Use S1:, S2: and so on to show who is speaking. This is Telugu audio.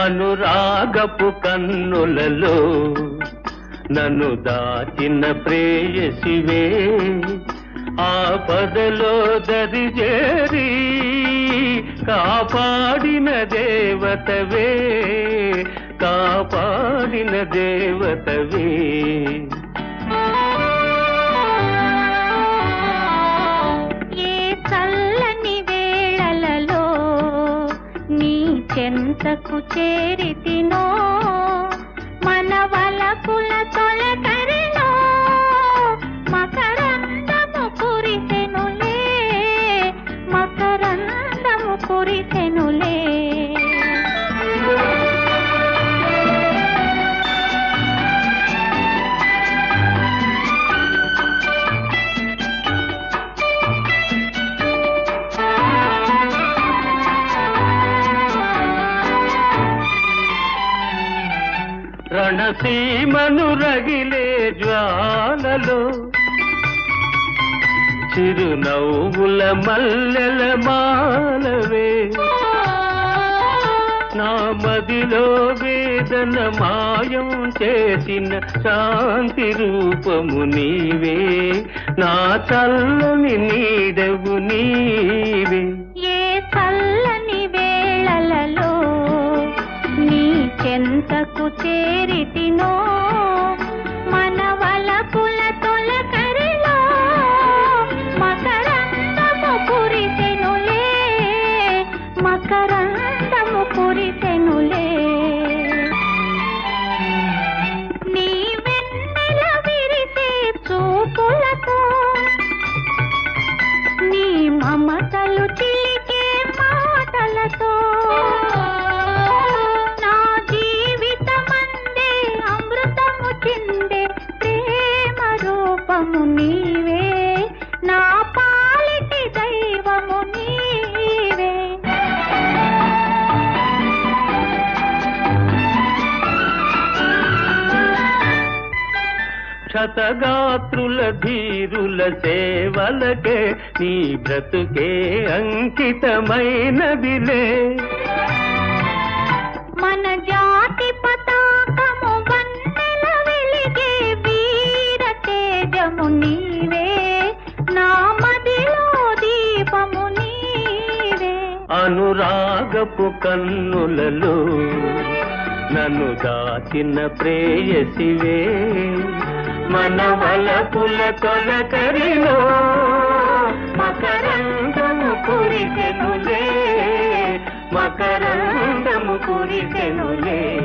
S1: అనురాగపు కన్నులలో నన్ను దాచిన ప్రేయసివే ఆపదలో దరిజేరి కాపాడిన దేవతవే కాపాడిన దేవతవే
S2: ఏ చల్లని వేళలలో నీ చెంతకు చేరితినో మన వలపుల తొలకరిలో మకరందము కురిసెనులే మకరందము కురిసెనులే
S1: రణసీమను రగిలే జ్వాలలో చిరునవ్వుల మల్లెల మాలవే నా మదిలో వేదన మాయం చేసిన శాంతి రూపము నీవే నా చల్లని నీడవు నీవే
S2: ఏ చల్లని వేళలలో నీ చెంతకు చేరితినో మన వలపుల తొలకరిలో మకరందము కురిసెనులే మకరందము కురిసెనులే నీ వెన్నెల విరిసే చూపులతో నీ మమతలు చిలికే మాటలతో నా జీవితమందే అమృతము చిందే ప్రేమ రూపము నీవే నా పాలిటి దైవము నీవే
S1: క్షతగాత్రుల ధీరుల సేవలకే నీ బ్రతుకే అంకితమైనదిలే
S2: మన జాతి పతాకము వన్నెల వెలిగే వీర తేజము నీవే నా మదిలో దీపము నీవే
S1: అనురాగపు కన్నులలో నన్ను దాచిన ప్రేయసివే మన వలపుల తొలకరిలో మకరందము కురిసెనులే మకరందము కురిసెనులే